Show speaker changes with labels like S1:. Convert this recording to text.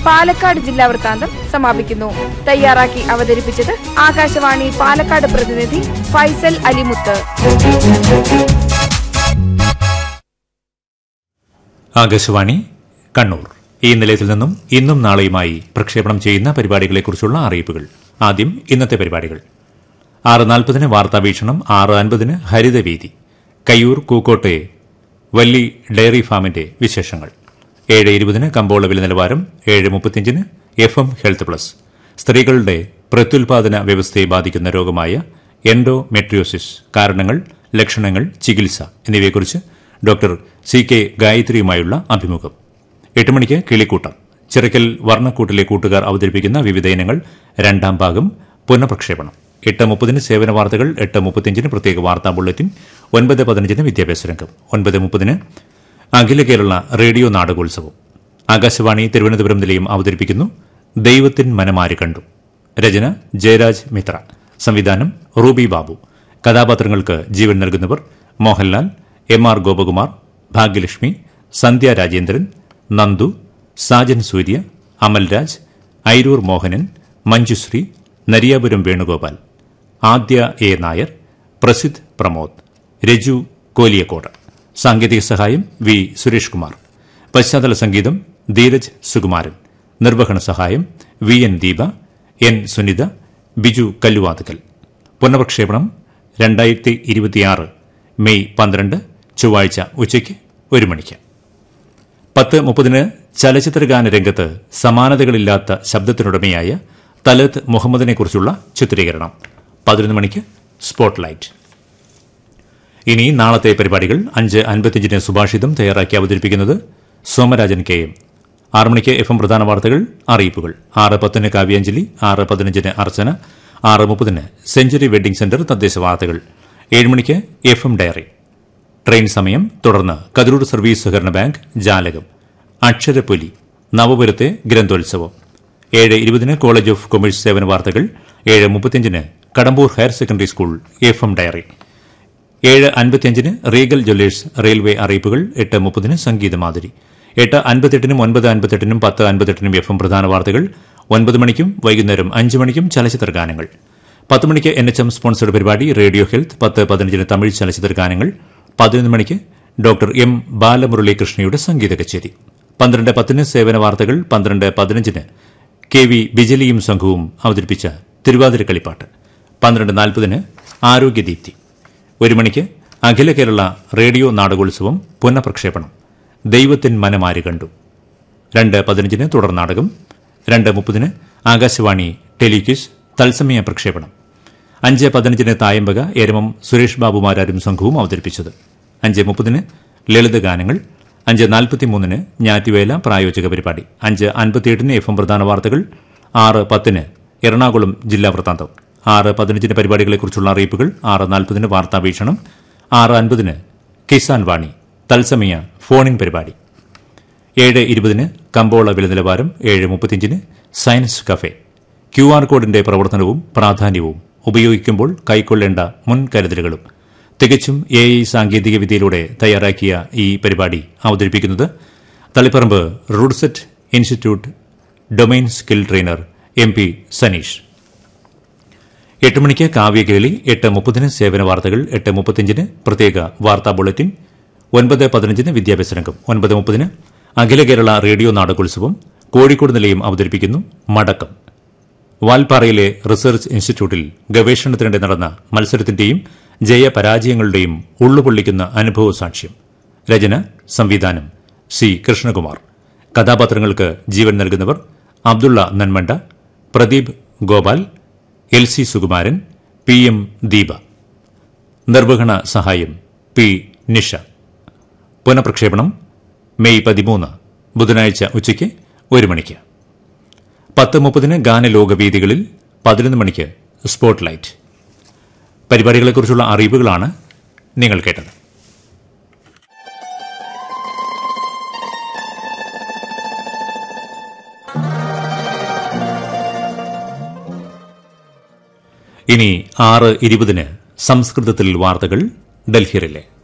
S1: പാലക്കാട് ജില്ലാ വൃത്താന്തം സമാപിക്കുന്നു തയ്യാറാക്കി അവതരിപ്പിച്ചത് ആകാശവാണി പാലക്കാട് പ്രതിനിധി ഫൈസൽ അലിമുത്ത്
S2: ആകാശവാണി കണ്ണൂർ ഈ നിലയത്തിൽ നിന്നും ഇന്നും നാളെയുമായി പ്രക്ഷേപണം ചെയ്യുന്ന പരിപാടികളെക്കുറിച്ചുള്ള അറിയിപ്പുകൾ ആദ്യം ഇന്നത്തെ പരിപാടികൾ ആറ് നാൽപ്പതിന് വാർത്താവീക്ഷണം ആറ് അൻപതിന് ഹരിതവീതി കയ്യൂർ കൂക്കോട്ടെ വല്ലി ഡയറി ഫാമിന്റെ വിശേഷങ്ങൾ ഏഴ് ഇരുപതിന് കമ്പോള വില നിലവാരം ഏഴ് മുപ്പത്തിയഞ്ചിന് എഫ് എം ഹെൽത്ത് പ്ലസ് സ്ത്രീകളുടെ പ്രത്യുൽപാദന വ്യവസ്ഥയെ ബാധിക്കുന്ന രോഗമായ എൻഡോമെട്രിയോസിസ് കാരണങ്ങൾ ലക്ഷണങ്ങൾ ചികിത്സ എന്നിവയെക്കുറിച്ച് ഡോക്ടർ സി കെ ഗായത്രിയുമായുള്ള അഭിമുഖം എട്ട് മണിക്ക് കിളിക്കൂട്ടം ചിറക്കൽ വർണ്ണക്കൂട്ടിലെ കൂട്ടുകാർ അവതരിപ്പിക്കുന്ന വിവിധ ഇനങ്ങൾ രണ്ടാം ഭാഗം പുനഃപ്രക്ഷേപണം എട്ട് മുപ്പതിന് സേവന വാർത്തകൾ എട്ട് മുപ്പത്തിയഞ്ചിന് പ്രത്യേക വാർത്താ ബുള്ളറ്റിൻ ഒൻപത് പതിനഞ്ചിന് വിദ്യാഭ്യാസ രംഗം ഒൻപത് മുപ്പതിന് അഖില കേരള റേഡിയോ നാടകോത്സവം ആകാശവാണി തിരുവനന്തപുരം നിലയം അവതരിപ്പിക്കുന്നു ദൈവത്തിൻ മനമാരി കണ്ടു രചന ജയരാജ് മിത്ര സംവിധാനം റൂബി ബാബു കഥാപാത്രങ്ങൾക്ക് ജീവൻ നൽകുന്നവർ Mohanlal M R Gopakumar Bhagyalakshmi Sandhya Rajendran Nandu Sajan Surya Amalraj Airoor Mohanan Manjushree Nariyapuram Venugopal Adya A Nair Prasidh Pramod Raju Koliyakode സാങ്കേതിക സഹായം വി സുരേഷ് കുമാർ പശ്ചാത്തല സംഗീതം ധീരജ് സുകുമാരൻ നിർവഹണ സഹായം V N Deepa N Sunitha Biju Kalluvathukkal പുനഃപ്രക്ഷേപണം രണ്ടായിരത്തി ഇരുപത്തിയാറ് മെയ് പന്ത്രണ്ട് ചൊവ്വാഴ്ച ഉച്ചയ്ക്ക് ഒരു മണിക്ക് പത്ത് മുപ്പതിന് ചലച്ചിത്രഗാന രംഗത്ത് സമാനതകളില്ലാത്ത ശബ്ദത്തിനുടമയായ തലത്ത് മുഹമ്മദിനെക്കുറിച്ചുള്ള ചിത്രീകരണം പതിനൊന്ന് മണിക്ക് സ്പോട്ട്ലൈറ്റ് ഇനി നാളത്തെ പരിപാടികൾ അഞ്ച് അൻപത്തിയഞ്ചിന് സുഭാഷിതം തയ്യാറാക്കി അവതരിപ്പിക്കുന്നത് സോമരാജൻ കെ എം ആറ് മണിക്ക് എഫ് എം പ്രധാന വാർത്തകൾ അറിയിപ്പുകൾ ആറ് പത്തിന് കാവ്യാഞ്ജലി ആറ് പതിനഞ്ചിന് അർച്ചന ആറ് മുപ്പതിന് സെഞ്ചുറി വെഡ്ഡിംഗ് സെന്റർ തദ്ദേശ വാർത്തകൾ ഏഴ് മണിക്ക് എഫ് എം ഡയറി ട്രെയിൻ സമയം തുടർന്ന് കതിരൂർ സർവീസ് സഹകരണ ബാങ്ക് ജാലകം അക്ഷരപ്പൊലി നവപുരത്തെ ഗ്രന്ഥോത്സവം ഏഴ് ഇരുപതിന് കോളേജ് ഓഫ് കൊമേഴ്സ് സേവന വാർത്തകൾ ഏഴ് മുപ്പത്തിയഞ്ചിന് Kadambur higher secondary school F M diary ഏഴ് അൻപത്തിയഞ്ചിന് റീഗൽ ജ്വല്ലേഴ്സ് റെയിൽവേ അറിയിപ്പുകൾ എട്ട് മുപ്പതിന് സംഗീതമാതിരി എട്ട് അൻപത്തെട്ടിനും ഒൻപത് അൻപത്തെട്ടിനും പത്ത് അൻപത്തെട്ടിനും എഫ് എം പ്രധാന വാർത്തകൾ ഒൻപത് മണിക്കും വൈകുന്നേരം അഞ്ച് മണിക്കും ചലച്ചിത്ര ഗാനങ്ങൾ പത്ത് മണിക്ക് എൻ എച്ച് എം സ്പോൺസർഡ് പരിപാടി റേഡിയോ ഹെൽത്ത് പത്ത് പതിനഞ്ചിന് തമിഴ് ചലച്ചിത്ര ഗാനങ്ങൾ പതിനൊന്ന് മണിക്ക് ഡോക്ടർ എം ബാലമുരളീകൃഷ്ണയുടെ സംഗീത കച്ചേരി പന്ത്രണ്ട് പത്തിന് സേവന വാർത്തകൾ പന്ത്രണ്ട് പതിനഞ്ചിന് കെ വി ബിജലിയും സംഘവും അവതരിപ്പിച്ച തിരുവാതിര കളിപ്പാട്ട് പന്ത്രണ്ട് നാൽപ്പതിന് ആരോഗ്യദീപ്തി ഒരു മണിക്ക് അഖില കേരള റേഡിയോ നാടകോത്സവം പുനഃപ്രക്ഷേപണം ദൈവത്തിൻ മനമാരി കണ്ടു രണ്ട് പതിനഞ്ചിന് തുടർ നാടകം രണ്ട് മുപ്പതിന് ആകാശവാണി ടെലിക്യൂസ് തത്സമയ പ്രക്ഷേപണം അഞ്ച് പതിനഞ്ചിന് തായമ്പക എരമം സുരേഷ് ബാബുമാരാരും സംഘവും അവതരിപ്പിച്ചത് അഞ്ച് മുപ്പതിന് ലളിത ഗാനങ്ങൾ അഞ്ച് നാൽപ്പത്തിമൂന്നിന് ഞാറ്റുവേല പ്രായോജക പരിപാടി അഞ്ച് അൻപത്തിയെട്ടിന് എഫ് എം പ്രധാന വാർത്തകൾ ആറ് പത്തിന് എറണാകുളം ജില്ലാ വൃത്താന്തം ആറ് പതിനഞ്ചിന് പരിപാടികളെക്കുറിച്ചുള്ള അറിയിപ്പുകൾ ആറ് നാൽപ്പതിന് വാർത്താ വീക്ഷണം ആറ് അൻപതിന് കിസാൻ വാണി തത്സമയ ഫോണിൻ പരിപാടി ഏഴ് ഇരുപതിന് കമ്പോള വില നിലവാരം ഏഴ് മുപ്പത്തിയഞ്ചിന് സയൻസ് കഫേ ക്യു ആർ കോഡിന്റെ പ്രവർത്തനവും പ്രാധാന്യവും ഉപയോഗിക്കുമ്പോൾ കൈക്കൊള്ളേണ്ട മുൻകരുതലുകളും തികച്ചും എ ഐ സാങ്കേതിക വിദ്യയിലൂടെ തയ്യാറാക്കിയ ഈ പരിപാടി അവതരിപ്പിക്കുന്നത് Taliparamba RUDSET institute domain skill trainer M P Saneesh എട്ട് മണിക്ക് കാവ്യകേളി എട്ട് മുപ്പതിന് സേവന വാർത്തകൾ എട്ട് മുപ്പത്തിയഞ്ചിന് പ്രത്യേക വാർത്താ ബുള്ളറ്റിൻ ഒൻപത് പതിനഞ്ചിന് വിദ്യാഭ്യാസ രംഗം ഒൻപത് മുപ്പതിന് അഖില കേരള റേഡിയോ നാടകോത്സവം കോഴിക്കോട് നിലയം അവതരിപ്പിക്കുന്നു മടക്കം വാൽപ്പാറയിലെ റിസർച്ച് ഇൻസ്റ്റിറ്റ്യൂട്ടിൽ ഗവേഷണത്തിനിടെ നടന്ന മത്സരത്തിന്റെയും ജയപരാജയങ്ങളുടെയും ഉള്ളുപൊള്ളിക്കുന്ന അനുഭവ സാക്ഷ്യം രചന സംവിധാനം സി കൃഷ്ണകുമാർ കഥാപാത്രങ്ങൾക്ക് ജീവൻ നൽകുന്നവർ Abdulla Nanmanda Pradeep Gopal L C Sukumaran P M Deepa നിർവഹണ സഹായം പി നിഷ പുനഃപ്രക്ഷേപണം മെയ് പതിമൂന്ന് ബുധനാഴ്ച ഉച്ചയ്ക്ക് ഒരു മണിക്ക് പത്ത് മുപ്പതിന് ഗാനലോകവേദികളിൽ പതിനൊന്ന് മണിക്ക് സ്പോട്ട്ലൈറ്റ് പരിപാടികളെക്കുറിച്ചുള്ള അറിയിപ്പുകളാണ് നിങ്ങൾ കേട്ടത് ഇനി ആറ് ഇരുപതിന് സംസ്കൃതത്തിൽ വാർത്തകൾ ഡൽഹിയിലെ